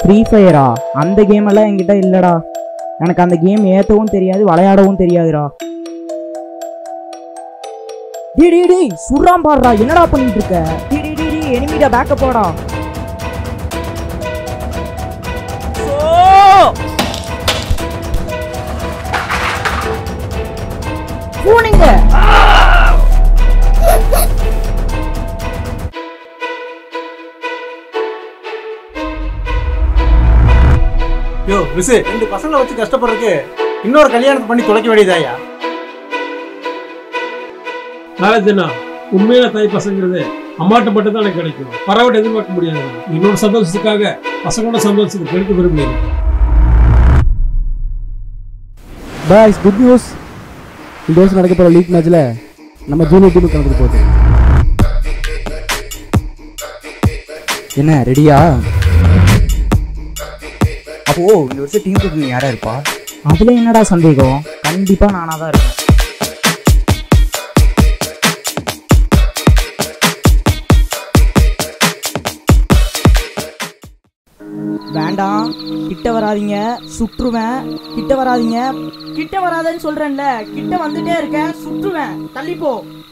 free ஃபயரா அந்த game எல்லாம் என்கிட்ட இல்லடா எனக்கு அந்த கேம் ஏத்தவும் தெரியாது விளையாடவும் தெரியாதுடா டேய் டேய் டேய் சுடுறான் பாடுறா என்னடா பண்ணிட்டு இருக்க டேய் டேய் டேய் டேய் எனிமிடா பேக்கப் போடா போனீங்க யோ மிஸ் ரெண்டு பசங்களை வச்சு கஷ்டப்படுறதுக்கு இன்னொரு கல்யாணத்தை பண்ணி தொலைக்க வேண்டியதாயா நாலேஜ்னா உண்மையான தாய் பசங்கிறது அம்மாட்ட மட்டும் தான் எனக்கு கிடைக்கும் பரவாயில்ல எதிர்பார்க்க முடியாது இன்னொரு சந்தோஷத்துக்காக பசங்களோட சந்தோஷத்துக்கு கெடுக்க விரும்புகிறேன் பாய்ஸ் குட் நியூஸ் இந்த வருஷம் நடக்க போகிற லீக் மேட்ச்சில் நம்ம ஜூனியர் டீமுக்கு கலந்துட்டு போகுது என்ன ரெடியா அப்போ இந்த வருஷம் டீம் குக்கிங் யாரா இருப்பா அதுல என்னடா சந்தேகம் கண்டிப்பா நானா தான் இருப்பேன் வேண்டாம் கிட்ட வராதீங்க சுற்றுவேன் கிட்ட வராதீங்க கிட்ட வராதேன்னு சொல்றேன்ல கிட்ட வந்துட்டே இருக்கேன் சுற்றுவேன் தள்ளி போ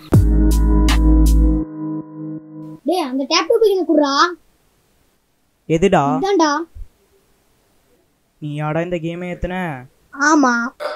டேய் அந்த டேப் டூ பிடிங்க குடுறா எதுடா இதான்டா நீ யாடா இந்த கேமை ஏத்துன ஆமா